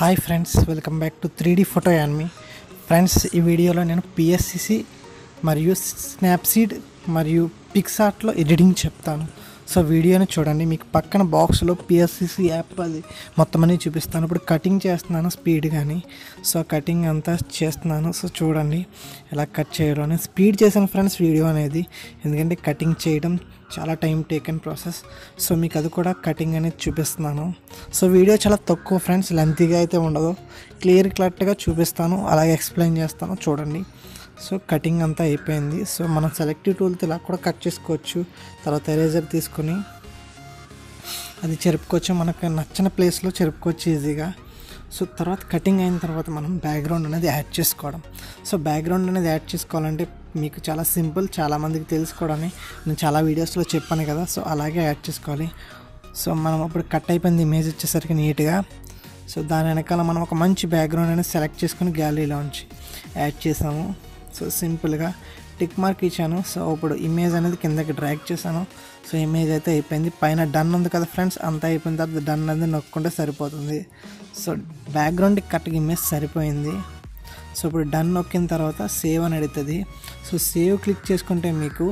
hi friends welcome back to three D photo యాన్మీ friends ఈ వీడియోలో నేను పిఎస్సిసి మరియు స్నాప్సీడ్ మరియు పిక్సార్ట్లో ఎడిటింగ్ చెప్తాను సో వీడియోని చూడండి మీకు పక్కన బాక్స్లో పిఎస్సిసి యాప్ అది మొత్తం అన్ని చూపిస్తాను ఇప్పుడు కటింగ్ చేస్తున్నాను స్పీడ్ కానీ సో కటింగ్ అంతా చేస్తున్నాను సో చూడండి ఎలా కట్ చేయడం అని స్పీడ్ చేశాను ఫ్రెండ్స్ వీడియో అనేది ఎందుకంటే కటింగ్ చేయడం చాలా టైం టేకన్ ప్రాసెస్ సో మీకు అది కూడా కటింగ్ అనేది చూపిస్తున్నాను సో వీడియో చాలా తక్కువ ఫ్రెండ్స్ లెంతీగా అయితే ఉండదు క్లియర్ కరెక్ట్గా చూపిస్తాను అలాగే ఎక్స్ప్లెయిన్ చేస్తాను చూడండి సో కటింగ్ అంతా అయిపోయింది సో మనం సెలెక్టివ్ టూల్తో ఇలా కూడా కట్ చేసుకోవచ్చు తర్వాత ఎరేజర్ తీసుకొని అది చెరుపుకోవచ్చు మనకు నచ్చిన ప్లేస్లో చెరుపుకోవచ్చు ఈజీగా సో తర్వాత కటింగ్ అయిన తర్వాత మనం బ్యాక్గ్రౌండ్ అనేది యాడ్ చేసుకోవడం సో బ్యాక్గ్రౌండ్ అనేది యాడ్ చేసుకోవాలంటే మీకు చాలా సింపుల్ చాలామందికి తెలుసుకోవడని నేను చాలా వీడియోస్లో చెప్పాను కదా సో అలాగే యాడ్ చేసుకోవాలి సో మనం అప్పుడు కట్ అయిపోయింది ఇమేజ్ వచ్చేసరికి నీట్గా సో దాని వెనకాల మనం ఒక మంచి బ్యాక్గ్రౌండ్ అనేది సెలెక్ట్ చేసుకుని గ్యాలరీలోంచి యాడ్ చేసాము సో సింపుల్గా టిక్ మార్క్ ఇచ్చాను సో ఇప్పుడు ఇమేజ్ అనేది కిందకి డ్రాగ్ చేశాను సో ఇమేజ్ అయితే అయిపోయింది పైన డన్ ఉంది కదా ఫ్రెండ్స్ అంతా అయిపోయిన తర్వాత డన్ అనేది నొక్కుంటే సరిపోతుంది సో బ్యాక్గ్రౌండ్కి కరెక్ట్గా ఇమేజ్ సరిపోయింది సో ఇప్పుడు డన్ నొక్కిన తర్వాత సేవ్ అని అడుగుతుంది సో సేవ్ క్లిక్ చేసుకుంటే మీకు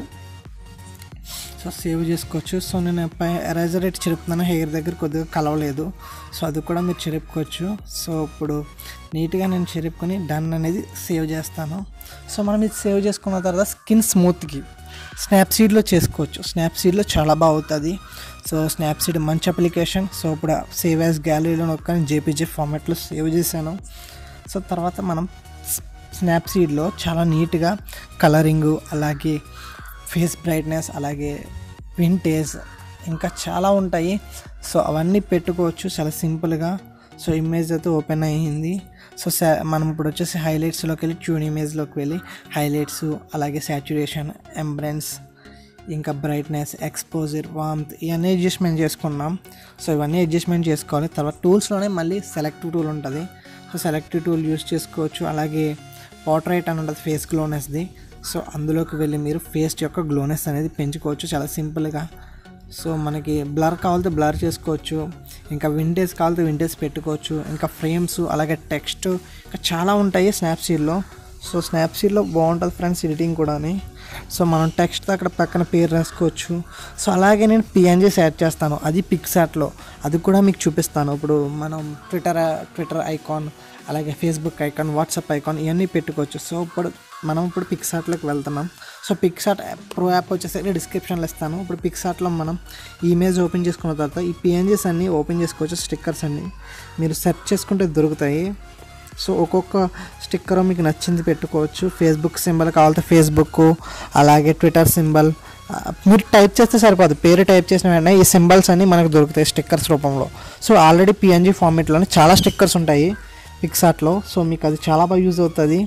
సో సేవ్ చేసుకోవచ్చు సో నేను పై ఎరేజర్ రేట్ చెరుపుతున్నాను హెయిర్ దగ్గర కొద్దిగా కలవలేదు సో అది కూడా మీరు చెరుపుకోవచ్చు సో ఇప్పుడు నీట్గా నేను చెరుపుకొని డన్ అనేది సేవ్ చేస్తాను సో మనం ఇది సేవ్ చేసుకున్న తర్వాత స్కిన్ స్మూత్కి స్నాప్సీడ్లో చేసుకోవచ్చు స్నాప్సీడ్లో చాలా బాగుతుంది సో స్నాప్సీడ్ మంచి అప్లికేషన్ సో ఇప్పుడు సేవ్ యాజ్ గ్యాలరీలో నొక్కని జేపీజీ ఫార్మాట్లో సేవ్ చేశాను సో తర్వాత మనం స్నాప్సీడ్లో చాలా నీట్గా కలరింగు అలాగే ఫేస్ బ్రైట్నెస్ అలాగే వింటేజ్ ఇంకా చాలా ఉంటాయి సో అవన్నీ పెట్టుకోవచ్చు చాలా సింపుల్గా సో ఇమేజ్ అయితే ఓపెన్ అయ్యింది సో సా మనం ఇప్పుడు వచ్చేసి హైలైట్స్లోకి వెళ్ళి ట్యూన్ ఇమేజ్లోకి వెళ్ళి హైలైట్స్ అలాగే సాచురేషన్ ఎంబ్రెన్స్ ఇంకా బ్రైట్నెస్ ఎక్స్పోజర్ వామ్త్ ఇవన్నీ అడ్జస్ట్మెంట్ చేసుకున్నాం సో ఇవన్నీ అడ్జస్ట్మెంట్ చేసుకోవాలి తర్వాత టూల్స్లోనే మళ్ళీ సెలెక్టివ్ టూల్ ఉంటుంది సో సెలెక్టివ్ టూల్ యూస్ చేసుకోవచ్చు అలాగే పోర్ట్రైట్ అని ఉంటుంది ఫేస్ గ్లోనెస్ది సో అందులోకి వెళ్ళి మీరు ఫేస్ యొక్క గ్లోనెస్ అనేది పెంచుకోవచ్చు చాలా సింపుల్గా సో మనకి బ్లర్ కావాలంటే బ్లర్ చేసుకోవచ్చు ఇంకా వింటేజ్ కావాలంటే వింటేజ్ పెట్టుకోవచ్చు ఇంకా ఫ్రేమ్స్ అలాగే టెక్స్ట్ ఇంకా చాలా ఉంటాయి స్నాప్సీడ్లో సో స్నాప్సీడ్లో బాగుంటుంది ఫ్రెండ్స్ ఎడిటింగ్ కూడాని సో మనం టెక్స్ట్ అక్కడ పక్కన పేరు రాసుకోవచ్చు సో అలాగే నేను పిఎన్జీస్ యాడ్ చేస్తాను అది పిక్సాట్లో అది కూడా మీకు చూపిస్తాను ఇప్పుడు మనం ట్విట్టర్ ట్విట్టర్ ఐకాన్ అలాగే ఫేస్బుక్ ఐకాన్ వాట్సాప్ ఐకాన్ ఇవన్నీ పెట్టుకోవచ్చు సో ఇప్పుడు మనం ఇప్పుడు పిక్సార్ట్లోకి వెళ్తున్నాం సో పిక్సార్ట్ ప్రో యాప్ వచ్చేసరికి డిస్క్రిప్షన్లో ఇస్తాను ఇప్పుడు పిక్సార్ట్లో మనం ఈ ఇమేజ్ ఓపెన్ చేసుకున్న తర్వాత ఈ పిఎన్జీస్ అన్నీ ఓపెన్ చేసుకోవచ్చు స్టిక్కర్స్ అన్నీ మీరు సెర్చ్ చేసుకుంటే దొరుకుతాయి సో ఒక్కొక్క స్టిక్కర్ మీకు నచ్చింది పెట్టుకోవచ్చు ఫేస్బుక్ సింబల్ కావాలంటే ఫేస్బుక్ అలాగే ట్విట్టర్ సింబల్ మీరు టైప్ చేస్తే సరిపోదు పేరు టైప్ చేసిన వెంటనే ఈ సింబల్స్ అన్నీ మనకు దొరుకుతాయి స్టిక్కర్స్ రూపంలో సో ఆల్రెడీ పిఎన్జీ ఫార్మేట్లోనే చాలా స్టిక్కర్స్ ఉంటాయి పిక్సార్ట్లో సో మీకు అది చాలా బాగా యూజ్ అవుతుంది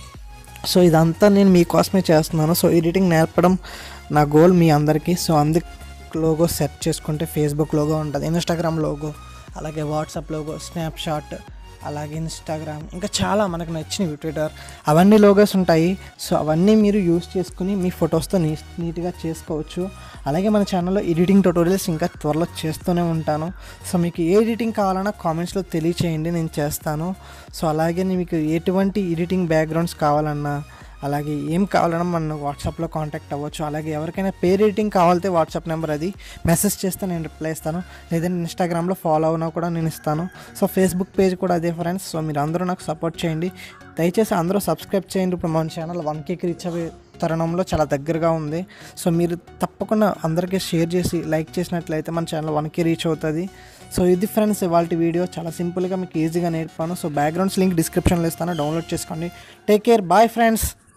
సో ఇదంతా నేను మీకోసమే చేస్తున్నాను సో ఎడిటింగ్ నేర్పడం నా గోల్ మీ అందరికీ సో అందుకు లోగో సెట్ చేసుకుంటే ఫేస్బుక్ లోగో ఉంటుంది ఇన్స్టాగ్రామ్ లోగో అలాగే వాట్సాప్ లోగో స్నాప్షాట్ అలాగే ఇన్స్టాగ్రామ్ ఇంకా చాలా మనకు నచ్చినవి ట్విట్టర్ అవన్నీ లోగోస్ ఉంటాయి సో అవన్నీ మీరు యూస్ చేసుకుని మీ ఫొటోస్తో నీ నీట్గా చేసుకోవచ్చు అలాగే మన ఛానల్లో ఎడిటింగ్ ట్యూటోరియల్స్ ఇంకా త్వరలో చేస్తూనే ఉంటాను సో మీకు ఏ ఎడిటింగ్ కావాలన్నా కామెంట్స్లో తెలియచేయండి నేను చేస్తాను సో అలాగే మీకు ఎటువంటి ఎడిటింగ్ బ్యాక్గ్రౌండ్స్ కావాలన్నా అలాగే ఏం కావాలన్నా మన వాట్సాప్లో కాంటాక్ట్ అవ్వచ్చు అలాగే ఎవరికైనా పేర్ ఎడిటింగ్ కావాలంటే వాట్సాప్ నెంబర్ అది మెసేజ్ చేస్తే నేను రిప్లై ఇస్తాను లేదంటే ఇన్స్టాగ్రామ్లో ఫాలో అవునా కూడా నేను ఇస్తాను సో ఫేస్బుక్ పేజ్ కూడా అదే ఫ్రెండ్స్ సో మీరు అందరూ నాకు సపోర్ట్ చేయండి దయచేసి అందరూ సబ్స్క్రైబ్ చేయండి ఇప్పుడు మన ఛానల్ వన్ కేకి రీచ్ అయ్యే తరుణంలో చాలా దగ్గరగా ఉంది సో మీరు తప్పకుండా అందరికీ షేర్ చేసి లైక్ చేసినట్లయితే మన ఛానల్ వన్కి రీచ్ అవుతుంది సో ఇది ఫ్రెండ్స్ ఇవాళ వీడియో చాలా సింపుల్గా మీకు ఈజీగా నేర్పాను సో బ్యాక్గ్రౌండ్స్ లింక్ డిస్క్రిప్షన్లో ఇస్తాను డౌన్లోడ్ చేసుకోండి టేక్ కేర్ బాయ్ ఫ్రెండ్స్